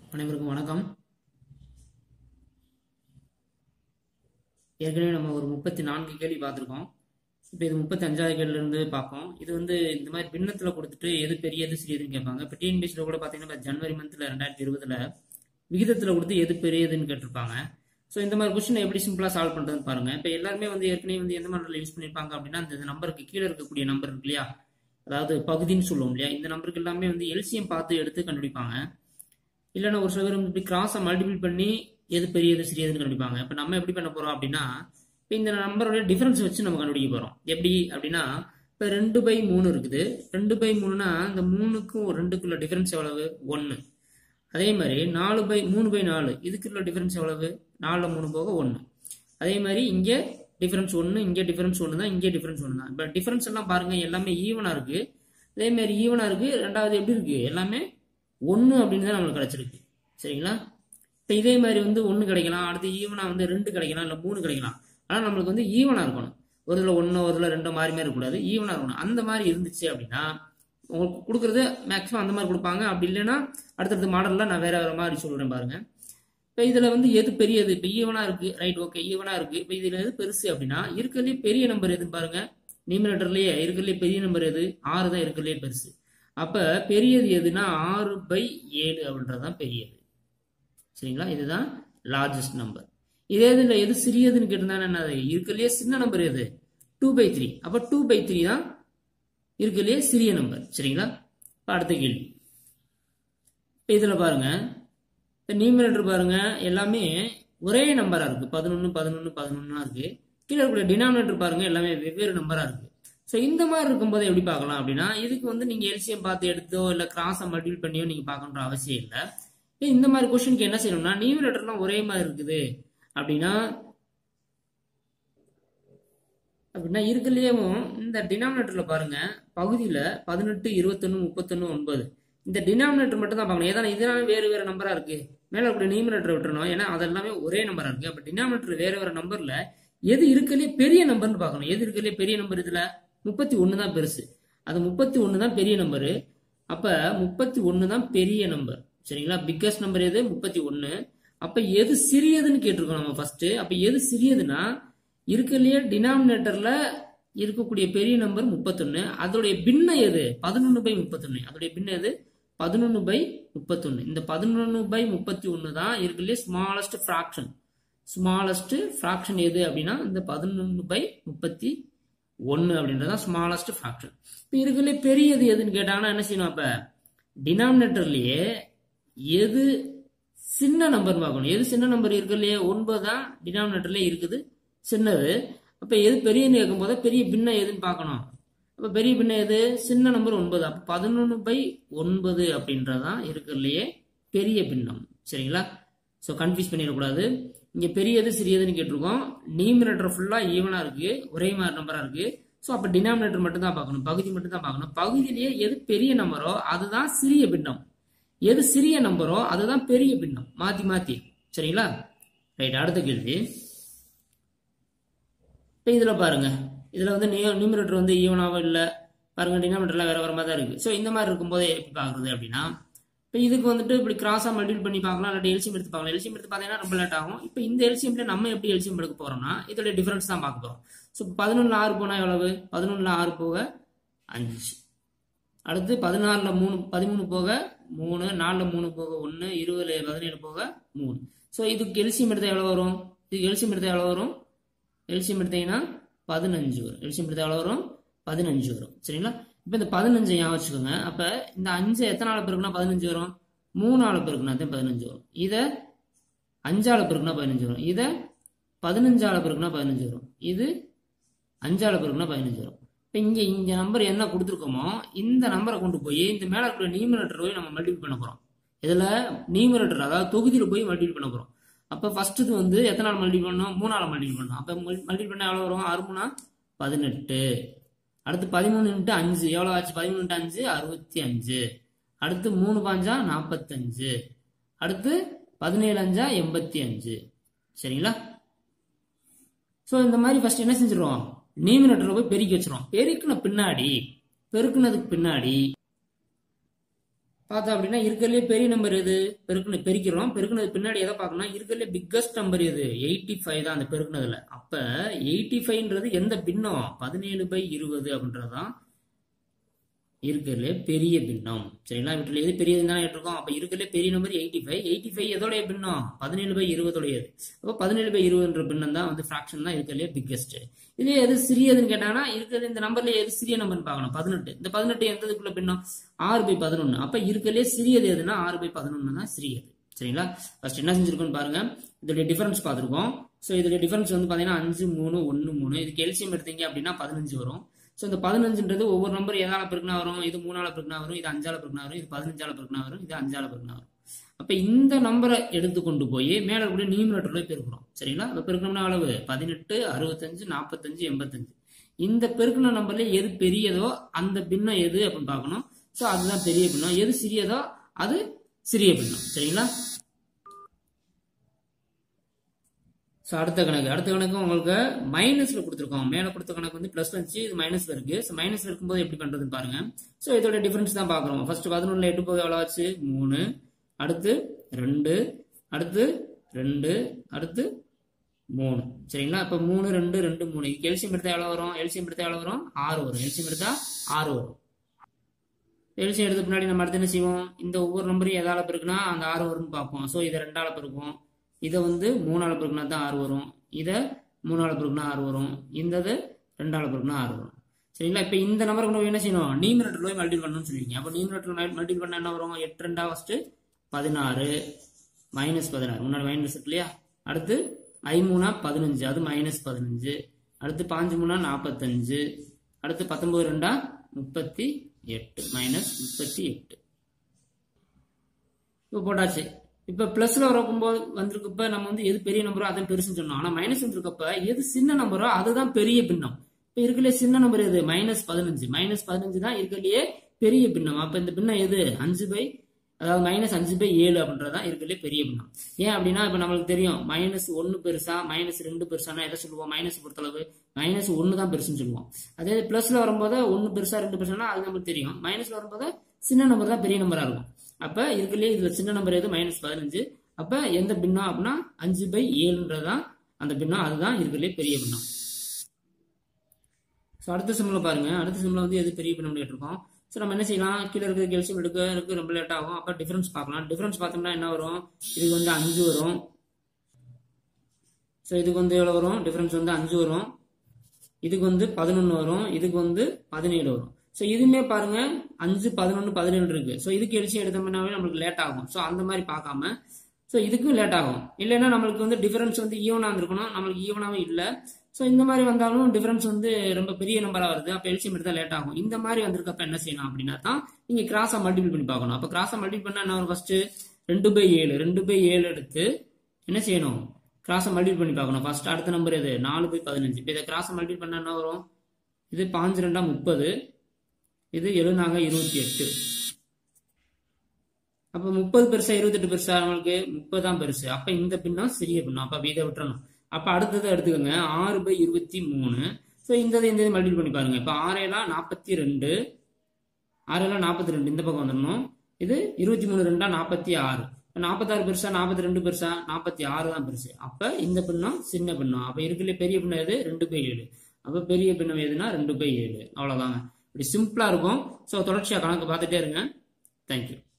அனைவருக்கும் வணக்கம் ஏற்கனவே நம்ம ஒரு முப்பத்தி நான்கு கேள்வி பார்த்துருக்கோம் இப்போ இது முப்பத்தி அஞ்சாவது கேள்விலேருந்து பார்ப்போம் இது வந்து இந்த மாதிரி பின்னத்தில் கொடுத்துட்டு எது பெரியது சிறியதுன்னு கேட்பாங்க இப்போ டிஎன்பிஎஸ்சியில் கூட பார்த்தீங்கன்னா இப்ப ஜனவரி மந்தில் ரெண்டாயிரத்தி இருபதுல விகிதத்தில் கொடுத்து எது பெரியதுன்னு கேட்டிருப்பாங்க ஸோ இந்த மாதிரி கொஸ்டின் எப்படி சிம்பிளாக சால்வ் பண்ணுறதுன்னு பாருங்க இப்போ எல்லாருமே வந்து ஏற்கனவே வந்து எந்த மாதிரி யூஸ் பண்ணியிருப்பாங்க அப்படின்னா இந்த நம்பருக்கு கீழே இருக்கக்கூடிய நம்பர் இருக்கு இல்லையா அதாவது பகுதின்னு சொல்லுவோம் இல்லையா இந்த நம்பருக்கு எல்லாமே வந்து எல்சிஎம் பார்த்து எடுத்து கண்டுபிடிப்பாங்க இல்லைன்னா ஒரு சில பேர் வந்து இப்படி கிராஸை மல்டிபிள் பண்ணி எது பெரியது சிறியதுன்னு கண்டுபிடிப்பாங்க இப்போ நம்ம எப்படி பண்ண போறோம் அப்படின்னா இப்போ இந்த நம்பரோட டிஃபரன்ஸ் வச்சு நம்ம கண்டுபிடிக்க போறோம் எப்படி அப்படின்னா இப்போ ரெண்டு பை மூணு இருக்குது ரெண்டு பை மூணுனா இந்த மூணுக்கும் ஒரு ரெண்டுக்குள்ள டிஃபரன்ஸ் எவ்வளவு ஒன்று அதே மாதிரி நாலு பை மூணு பை நாலு இதுக்குள்ள டிஃபரன்ஸ் எவ்வளவு நாலில் மூணு போக ஒன்று அதே மாதிரி இங்கே டிஃபரன்ஸ் ஒன்று இங்கே டிஃபரன்ஸ் ஒன்று தான் இங்கே டிஃபரன்ஸ் ஒன்று தான் இப்போ டிஃபரன்ஸ் எல்லாம் பாருங்க எல்லாமே ஈவனாக இருக்கு அதே மாதிரி ஈவனாக இருக்கு ரெண்டாவது எப்படி இருக்கு எல்லாமே ஒன்று அப்படின்னு தான் நம்மளுக்கு கிடைச்சிருக்கு சரிங்களா இப்போ இதே மாதிரி வந்து ஒன்று கிடைக்கலாம் அடுத்து ஈவனாக வந்து ரெண்டு கிடைக்கலாம் இல்லை மூணு கிடைக்கலாம் ஆனால் நம்மளுக்கு வந்து ஈவனாக இருக்கணும் ஒரு இதில் ஒன்று ஒரு இதில் ரெண்டு மாதிரி மாதிரி இருக்கக்கூடாது ஈவனாக இருக்கணும் அந்த மாதிரி இருந்துச்சு அப்படின்னா உங்களுக்கு கொடுக்குறது மேக்ஸிமம் அந்த மாதிரி கொடுப்பாங்க அப்படி இல்லைன்னா அடுத்தடுத்த மாடலில் நான் வேற வேற மாதிரி சொல்கிறேன் பாருங்க இப்போ இதில் வந்து எது பெரியது இப்போ ஈவனாக இருக்குது ரைட் ஓகே ஈவனாக இருக்குது இப்போ இதில் எது பெருசு அப்படின்னா இருக்கிறதுலே பெரிய நம்பர் எதுன்னு பாருங்க நியூமினேட்டர்லேயே இருக்கிறதுலே பெரிய நம்பர் எது ஆறு தான் இருக்கிறதுலே பெருசு அப்போ பெரியது எதுனா ஆறு பை ஏழு அப்படின்றது தான் பெரியது சரிங்களா இதுதான் லார்ஜஸ்ட் நம்பர் இதே இதில் எது சிறியதுன்னு கேட்டிருந்தானே என்ன இருக்கிறதுலே சின்ன நம்பர் எது டூ பை த்ரீ அப்போ டூ பை த்ரீ தான் இருக்கிறதுலே சிறிய நம்பர் சரிங்களா இப்போ அடுத்த கேள்வி இப்போ இதில் பாருங்க இப்போ நியூமினேட்டர் பாருங்க எல்லாமே ஒரே நம்பராக இருக்குது பதினொன்று பதினொன்று பதினொன்னா இருக்குது கீழே இருக்கக்கூடிய டினாமினேட்டர் பாருங்க எல்லாமே வெவ்வேறு நம்பராக இருக்குது ஸோ இந்த மாதிரி இருக்கும்போது எப்படி பார்க்கலாம் அப்படின்னா இதுக்கு வந்து நீங்கள் எல்சிஎம் பார்த்து எடுத்தோ இல்லை கிராஸை மல்டிபிள் பண்ணியோ நீங்கள் பார்க்கணுன்ற அவசியம் இல்லை இப்போ இந்த மாதிரி கொஸ்டினுக்கு என்ன செய்யணும்னா நியூமினேட்டர்லாம் ஒரே மாதிரி இருக்குது அப்படின்னா அப்படின்னா இருக்குல்லையேவும் இந்த டினாமினேட்டரில் பாருங்க பகுதியில் பதினெட்டு இருபத்தொன்று முப்பத்தொன்று ஒன்பது இந்த டினாமினேட்டர் மட்டும் தான் பார்க்கணும் ஏன்னா இதெல்லாம் வேறு வேறு நம்பராக இருக்கு மேலே இருக்கக்கூடிய நியூமினேட்டர் விட்டுறணும் ஏன்னா அதெல்லாமே ஒரே நம்பராக இருக்கு அப்போ டினாமினேட்டர் வேறு வேறு நம்பரில் எது இருக்கலே பெரிய நம்பர்னு பார்க்கணும் எது இருக்கலே பெரிய நம்பர் இதில் முப்பத்தி ஒன்று தான் பெருசு அது முப்பத்தி ஒன்று தான் பெரிய நம்பரு அப்போ முப்பத்தி ஒன்று தான் பெரிய நம்பர் சரிங்களா பிக்கஸ்ட் நம்பர் எது முப்பத்தி ஒன்று அப்போ எது சிறியதுன்னு கேட்டிருக்கோம் நம்ம ஃபர்ஸ்ட் அப்போ எது சிறியதுன்னா இருக்கலையே டினாமினேட்டர்ல இருக்கக்கூடிய பெரிய நம்பர் முப்பத்தொன்னு அதோடைய பின்ன எது பதினொன்று பை முப்பத்தொன்னு அதோடைய பின்ன எது பதினொன்று பை முப்பத்தொன்னு இந்த பதினொன்று பை முப்பத்தி ஒன்று தான் இருக்கலையே ஸ்மாலஸ்ட் ஃப்ராக்ஷன் ஸ்மாலஸ்ட் ஃப்ராக்ஷன் எது அப்படின்னா இந்த பதினொன்று பை முப்பத்தி ஒன்று அப்படின்றதான் ஸ்மாலஸ்ட் ஃப்ராக்ஷன் இப்போ இருக்கலே பெரியது எதுன்னு கேட்டாங்கன்னா என்ன செய்யணும் அப்போ டினாமினேட்டர்லயே எது சின்ன நம்பர் பார்க்கணும் எது சின்ன நம்பர் இருக்கலையே ஒன்பது தான் டினாமினேட்டர்லேயே இருக்குது சின்னது அப்போ எது பெரியன்னு கேட்கும்போது பெரிய பின்ன எதுன்னு பார்க்கணும் அப்போ பெரிய பின்ன எது சின்ன நம்பர் ஒன்பது அப்போ பதினொன்று பை ஒன்பது அப்படின்றதான் இருக்கிறதுலையே பெரிய பின்னம் சரிங்களா ஸோ கன்ஃபியூஸ் பண்ணிடக்கூடாது இங்கே பெரியது சிறியதுன்னு கேட்டிருக்கோம் நியூமினேட்டர் ஃபுல்லாக ஈவனாக இருக்குது ஒரே மாதிரி நம்பராக இருக்குது ஸோ அப்போ டினாமினேட்டர் மட்டும் தான் பார்க்கணும் பகுதி மட்டும் தான் பார்க்கணும் பகுதியிலேயே எது பெரிய நம்பரோ அதுதான் சிறிய பின்னம் எது சிறிய நம்பரோ அதுதான் பெரிய பின்னம் மாற்றி மாற்றி சரிங்களா ரைட் அடுத்த கேள்வி இப்போ இதில் பாருங்க இதில் வந்து நியூ நியூமினேட்டர் வந்து ஈவனாகவும் இல்லை பாருங்க டினாமினேட்டர்லாம் வேற வேற மாதிரி தான் இருக்குது ஸோ இந்த மாதிரி இருக்கும்போது எப்படி பார்க்குறது அப்படின்னா இப்போ இதுக்கு வந்துட்டு இப்படி கிராஸாக மல்டிபிள் பண்ணி பார்க்கலாம் இல்லாட்டி எல்சியம் எடுத்து பார்க்கலாம் எல்சியம் எடுத்து பார்த்தீங்கன்னா ரொம்ப லேட் ஆகும் இப்போ இந்த எல்சியம்ல நம்ம எப்படி எல்சியம் எடுக்க போறோம்னா இதோட டிஃபரன்ஸ் தான் பார்க்க போகிறோம் ஸோ பதினொன்றில் ஆறு போனால் எவ்வளவு பதினொன்றில் ஆறு போக அஞ்சு அடுத்து பதினாறில் மூணு பதிமூணு போக மூணு நாலில் மூணு போக ஒன்று இருபதுல பதினேழு போக மூணு ஸோ இதுக்கு எல்சியம் எடுத்தால் எவ்வளோ வரும் இதுக்கு எல்சியம் எடுத்தால் எவ்வளோ வரும் எல்சியம் எடுத்தீங்கன்னா பதினஞ்சு வரும் எல்சியம் எடுத்தால் எவ்வளோ வரும் பதினஞ்சு வரும் சரிங்களா இப்போ இந்த பதினஞ்சு ஞாபகம் வச்சுக்கோங்க அப்போ இந்த அஞ்சு எத்தனை ஆள் பெருக்குனா பதினஞ்சு வரும் மூணு ஆள் பெருக்குனா தான் பதினஞ்சு வரும் இதை அஞ்சாள் பெருக்குனா பதினஞ்சு வரும் இதை பதினஞ்சாள் பெருக்குனா பதினஞ்சு வரும் இது அஞ்சாள் பெருக்குனா பதினஞ்சு வரும் இப்போ இங்கே இந்த நம்பர் என்ன கொடுத்துருக்கோமோ இந்த நம்பரை கொண்டு போய் இந்த மேலே இருக்கிற நியூமினேட்டர் போய் நம்ம மல்டிபிள் பண்ண போகிறோம் இதில் நியூமினேட்டர் அதாவது தொகுதியில் போய் மல்டிபிள் பண்ண போகிறோம் அப்போ ஃபர்ஸ்ட்டு வந்து எத்தனை நாள் மல்டிபிள் பண்ணோம் மூணு நாள் மல்டிபிள் பண்ணோம் அப்போ மல்டிபிள் பண்ணால் எவ்வளோ வரும் ஆறு மூணா பதினெட்டு அடுத்து பதிமூணு இன்ட்டு அஞ்சு எவ்வளோ ஆச்சு பதிமூணு இன்ட்டு அஞ்சு அறுபத்தி அஞ்சு அடுத்து மூணு பாஞ்சா நாற்பத்தஞ்சு அடுத்து பதினேழு அஞ்சா எண்பத்தி அஞ்சு சரிங்களா ஸோ இந்த மாதிரி ஃபர்ஸ்ட் என்ன செஞ்சிருவோம் நியூமினேட்டரில் போய் பெருக்கி வச்சிரும் பெருக்கின பின்னாடி பெருக்குனதுக்கு பின்னாடி பார்த்தா அப்படின்னா இருக்கிறதுலே பெரிய நம்பர் எது பெருக்குன பெருக்கிறோம் பெருக்குனது பின்னாடி எதை பார்க்கணும் இருக்கிறதுலே பிக்கஸ்ட் நம்பர் எது எயிட்டி ஃபைவ் தான் அந்த பெருக்குனதுல அப்ப எயிட்டி ஃபைவ்ன்றது எந்த பின்னம் பதினேழு பை இருபது அப்படின்றது தான் இருக்கிறதுல பெரிய பின்னம் சரிங்களா வீட்டில் எது பெரியதுன்னு தான் இருக்கோம் அப்போ இருக்கிறதுல பெரிய number eighty five eighty five எதோடைய பின்னம் பதினேழு பை இருபதோடையது அப்போ பதினேழு பை இருபதுன்ற பின்னம் தான் வந்து ஃப்ராக்ஷன் தான் இருக்கிறதுலே பிக்கஸ்ட் இதே எது சிறியதுன்னு கேட்டாங்கன்னா இருக்கிறது இந்த நம்பர்ல எது சிறிய நம்பர்னு பார்க்கணும் பதினெட்டு இந்த பதினெட்டு எந்ததுக்குள்ள பின்னம் ஆறு பை பதினொன்று அப்போ இருக்கிறதுலே சிறியது எதுனா ஆறு பை பதினொன்று தான் சிறியது சரிங்களா ஃபர்ஸ்ட் என்ன செஞ்சிருக்கோம்னு பாருங்க இதோடைய டிஃபரன்ஸ் பார்த்துருக்கோம் ஸோ இதோடைய டிஃபரன்ஸ் வந்து பார்த்தீங்கன்னா அஞ்சு மூணு ஒன்று மூணு இதுக்கு எல்சியம் எடுத்தீங்க அப்படின்னா பதினஞ்சு வரும் ஸோ இந்த பதினஞ்சுன்றது ஒவ்வொரு நம்பர் எதால பெருக்குனா வரும் இது மூணால பெருக்குனா வரும் இது அஞ்சால பெருக்குனா வரும் இது பதினஞ்சால பெருக்குனா வரும் இது அஞ்சால பெருக்குனா வரும் அப்ப இந்த நம்பரை எடுத்து கொண்டு போய் மேல இருக்கக்கூடிய நியூமரேட்டர்ல பெருக்கிறோம் சரிங்களா அப்ப பெருக்கணும்னா அளவு பதினெட்டு அறுபத்தஞ்சு நாற்பத்தஞ்சு எண்பத்தஞ்சு இந்த பெருக்கின நம்பர்ல எது பெரியதோ அந்த பின்னம் எது அப்படின்னு பார்க்கணும் ஸோ அதுதான் பெரிய பின்னம் எது சிறியதோ அது சிறிய பின்னம் சரிங்களா ஸோ அடுத்த கணக்கு அடுத்த கணக்கு உங்களுக்கு மைனஸ்ல கொடுத்துருக்கோம் மேலே கொடுத்த கணக்கு வந்து ப்ளஸ் வந்துச்சு இது மைனஸ்ல இருக்கு ஸோ மைனஸ்ல இருக்கும்போது எப்படி பண்றதுன்னு பாருங்க ஸோ இதோட டிஃபரன்ஸ் தான் பார்க்குறோம் ஃபர்ஸ்ட் பதினொன்றுல எட்டு போக எவ்வளோ ஆச்சு மூணு அடுத்து ரெண்டு அடுத்து ரெண்டு அடுத்து மூணு சரிங்களா இப்போ மூணு ரெண்டு ரெண்டு மூணு இதுக்கு எல்சியம் எடுத்தா எவ்வளோ வரும் எல்சியம் எடுத்தா எவ்வளோ வரும் ஆறு வரும் எல்சியம் எடுத்தா ஆறு வரும் எல்சியம் எடுத்த பின்னாடி நம்ம அடுத்து என்ன செய்வோம் இந்த ஒவ்வொரு நம்பரையும் எதால பெருக்குனா அந்த ஆறு வரும்னு பார்ப்போம் ஸோ இதை ரெண்டால பெருக்கும் இதை வந்து மூணால பெருக்குனா தான் ஆறு வரும் இதை மூணால பெருக்குனா ஆறு வரும் இந்த இது ரெண்டால பெருக்குனா ஆறு வரும் சரிங்களா இப்போ இந்த நம்பரை கொண்டு போய் என்ன செய்யணும் நியூமரேட்டர் போய் மல்டிபிள் பண்ணணும்னு சொல்லிருக்கீங்க அப்போ நியூமரேட்டர் மல்டிபிள் பண்ண என்ன வரும் எட்டு ரெண்டா ஃபர்ஸ்ட் பதினாறு மைனஸ் பதினாறு முன்னாடி மைனஸ் இருக்கு இல்லையா அடுத்து ஐமூணா பதினஞ்சு அது மைனஸ் பதினஞ்சு அடுத்து பாஞ்சு மூணா நாற்பத்தஞ்சு அடுத்து பத்தொன்பது ரெண்டா முப்பத்தி எட்டு மைனஸ் முப்பத்தி எட்டு இப்போ போட்டாச்சு இப்போ பிளஸ்ல வரக்கும்போது வந்திருக்கப்ப நம்ம வந்து எது பெரிய நம்பரோ அதான் பெருசுன்னு சொன்னோம் ஆனா மைனஸ் வந்திருக்கப்ப எது சின்ன நம்பரோ அதுதான் பெரிய பின்னம் இப்போ இருக்கலையே சின்ன நம்பர் எது மைனஸ் பதினஞ்சு மைனஸ் பதினஞ்சு தான் இருக்கலையே பெரிய பின்னம் அப்ப இந்த பின்னம் எது அஞ்சு பை அதாவது மைனஸ் அஞ்சு பை ஏழு அப்படின்றதான் இருக்கலையே பெரிய பின்னம் ஏன் அப்படின்னா இப்போ நம்மளுக்கு தெரியும் மைனஸ் ஒன்று பெருசா மைனஸ் ரெண்டு பெருசானா எதை சொல்லுவோம் மைனஸ் பொறுத்தளவு மைனஸ் ஒன்று தான் பெருசுன்னு சொல்லுவோம் அதே பிளஸ்ல வரும்போது ஒன்று பெருசா ரெண்டு பெருசானா அது நமக்கு தெரியும் மைனஸ்ல வரும்போது சின்ன நம்பர் தான் பெரிய நம்பரா இருக்கும் அப்ப இருக்கலையே இதுல சின்ன நம்பர் எது மைனஸ் பதினஞ்சு அப்ப எந்த பின்னம் அப்படின்னா அஞ்சு பை ஏழுன்றதுதான் அந்த பின்னம் அதுதான் இருக்கலையே பெரிய பின்னம் ஸோ அடுத்த சிம்ல பாருங்க அடுத்த சிம்ல வந்து எது பெரிய பின்னம் கேட்டிருக்கோம் ஸோ நம்ம என்ன செய்யலாம் கீழே இருக்கிற கெல்சியம் எடுக்க இருக்கு ரொம்ப லேட் ஆகும் அப்போ டிஃபரன்ஸ் பார்க்கலாம் டிஃபரன்ஸ் பார்த்தோம்னா என்ன வரும் இதுக்கு வந்து அஞ்சு வரும் ஸோ இதுக்கு வந்து எவ்வளோ வரும் டிஃபரன்ஸ் வந்து அஞ்சு வரும் இதுக்கு வந்து பதினொன்று வரும் இதுக்கு வந்து பதினேழு வரும் ஸோ இதுவுமே பாருங்க அஞ்சு பதினொன்று பதினேழு இருக்கு ஸோ இதுக்கு எலிச்சி எடுத்தோம்னாவே நம்மளுக்கு லேட் ஆகும் ஸோ அந்த மாதிரி பார்க்காம ஸோ இதுக்கும் லேட் ஆகும் இல்லைன்னா நம்மளுக்கு வந்து டிஃபரன்ஸ் வந்து ஈவனாக இருந்திருக்கணும் நம்மளுக்கு ஈவனாகவும் இல்லை ஸோ இந்த மாதிரி வந்தாலும் டிஃபரன்ஸ் வந்து ரொம்ப பெரிய நம்பராக வருது அப்போ எல்சியம் எடுத்தால் லேட் ஆகும் இந்த மாதிரி வந்திருக்கப்ப என்ன செய்யலாம் அப்படின்னா தான் நீங்கள் கிராஸாக மல்டிபிள் பண்ணி பார்க்கணும் அப்போ கிராஸாக மல்டிபிள் பண்ணால் என்ன வரும் ஃபர்ஸ்ட் ரெண்டு பை ஏழு ரெண்டு பை ஏழு எடுத்து என்ன செய்யணும் கிராஸை மல்டிபிள் பண்ணி பார்க்கணும் ஃபர்ஸ்ட் அடுத்த நம்பர் எது நாலு பை பதினஞ்சு இப்போ இதை கிராஸை மல்டிபிள் பண்ணால் என்ன வரும் இது பாஞ்சு ரெண்டா முப்பது இது எழுநாங்க இருபத்தி எட்டு அப்போ முப்பது பெருசா இருபத்தெட்டு பெருசா நம்மளுக்கு முப்பது தான் பெருசு அப்போ இந்த பின்னம் சிறிய பின்னம் அப்போ இதை விட்டுறணும் அப்போ அடுத்ததை எடுத்துக்கோங்க ஆறு பை இருபத்தி மூணு ஸோ இந்த இந்த மல்டிபிள் பண்ணி பாருங்க இப்போ ஆறேலாம் நாற்பத்தி ரெண்டு ஆறேலாம் நாற்பத்தி ரெண்டு இந்த பக்கம் வந்துடணும் இது இருபத்தி மூணு ரெண்டா நாற்பத்தி ஆறு இப்போ நாற்பத்தாறு பெருசா நாற்பத்தி ரெண்டு பெருசா நாற்பத்தி ஆறு தான் பெருசு அப்போ இந்த பின்னம் சின்ன பின்னம் அப்போ இருக்குல்ல பெரிய பின்னம் எது ரெண்டு பை ஏழு அப்போ பெரிய பின்னம் எதுனா ரெண்டு பை ஏழு அவ்வளோதாங்க இப்படி சிம்பிளாக இருக்கும் ஸோ தொடர்ச்சியாக கணக்கு பார்த்துட்டே இருங்க தேங்க்யூ